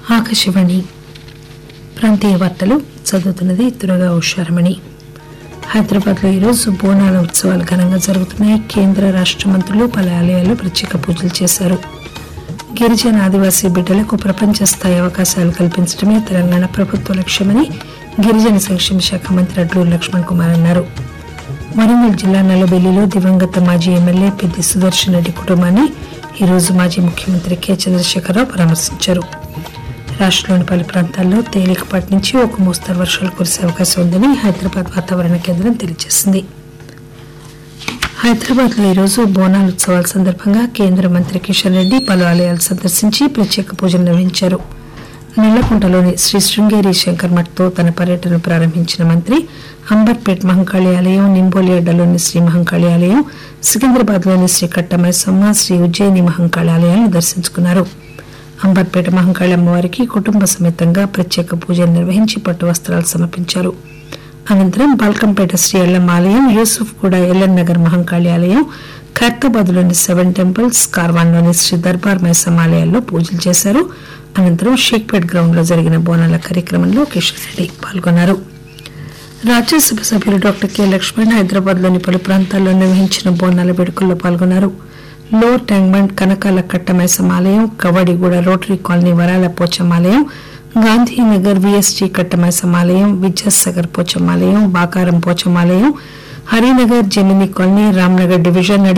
ఆకాశవాణి ప్రాంతీయ వార్తలు చదువుతున్నది దురగా ఉషారమణి హైదరాబాద్ లో ఈరోజు బోనాల ఉత్సవాలు ఘనంగా జరుగుతున్నాయి కేంద్ర రాష్ట మంత్రులు పలు ఆలయాల్లో ప్రత్యేక పూజలు చేశారు గిరిజన ఆదివాసీ బిడ్డలకు ప్రపంచ స్థాయి అవకాశాలు కల్పించడమే తెలంగాణ ప్రభుత్వ లక్ష్యమని గిరిజన సంక్షేమ శాఖ మంత్రి అడ్లూరు లక్ష్మణ్ కుమార్ అన్నారు వరంగల్ జిల్లా నల్లబెల్లిలో దివంగత మాజీ ఎమ్మెల్యే పెద్ది సుదర్శన్ రెడ్డి కుటుంబాన్ని ఈరోజు మాజీ ముఖ్యమంత్రి కె చంద్రశేఖరరావు పరామర్శించారు రాష్ట్రంలోని పలు ప్రాంతాల్లో తేలికపాటి నుంచి ఒక మోస్తరు వర్షాలు కురిసే అవకాశం ఉందని హైదరాబాద్ వాతావరణ కేంద్రం తెలియజేసింది హైదరాబాద్ లో ఈరోజు బోనాల ఉత్సవాల సందర్భంగా కేంద్ర మంత్రి కిషన్ రెడ్డి పలు ఆలయాలు సందర్శించి ప్రత్యేక పూజలు నిర్వహించారు నల్లకుంటలోని శ్రీ శృంగేరి శంకర్ మఠ్తో తన పర్యటన ప్రారంభించిన మంత్రి అంబర్పేట్ మహంకాళి ఆలయం నింబోలి అడ్డలోని శ్రీ మహంకాళి ఆలయం సికింద్రాబాద్ లోని శ్రీ కట్టమైసమ్మ శ్రీ ఉజ్జయిని మహంకాళి ఆలయాలను దర్శించుకున్నారు అంబర్పేట మహంకాళి అమ్మవారికి కుటుంబ సమేతంగా ప్రత్యేక పూజలు నిర్వహించి పట్టు వస్త్రాలు సమర్పించారు అనంతరం బాల్కంపేట శ్రీ ఎల్లమ్మ ఆలయం యూసుఫ్ కూడా ఎల్లన్ నగర్ మహంకాళి ఆలయం ఖైరతాబాద్లోని సెవెన్ టెంపుల్స్ కార్వాన్లోని శ్రీ దర్బార్ మైసమ్మ ఆలయాల్లో పూజలు చేశారు అనంతరం షేక్పేట్ గ్రౌండ్ లో జరిగిన బోనాల కార్యక్రమంలో కిషన్ రెడ్డి పాల్గొన్నారు రాజ్యసభ సభ్యులు డాక్టర్ కె లక్ష్మణ్ హైదరాబాద్ లోని పలు ప్రాంతాల్లో నిర్వహించిన బోనాల వేడుకల్లో పాల్గొన్నారు లోర్ ట్యాంక్బండ్ కనకాల కట్టమైసమ్మ ఆలయం కవడిగూడ రోటరీ కాలనీ వరాల పోచమ్మ ఆలయం గాంధీనగర్ విఎస్టీ కట్టమైసమ్మ ఆలయం విద్యాసాగర్ పోచమ్మ ఆలయం బాకారం పోచమ్మ ఆలయం హరినగర్ జమిని కాలనీ రామ్నగర్ డివిజన్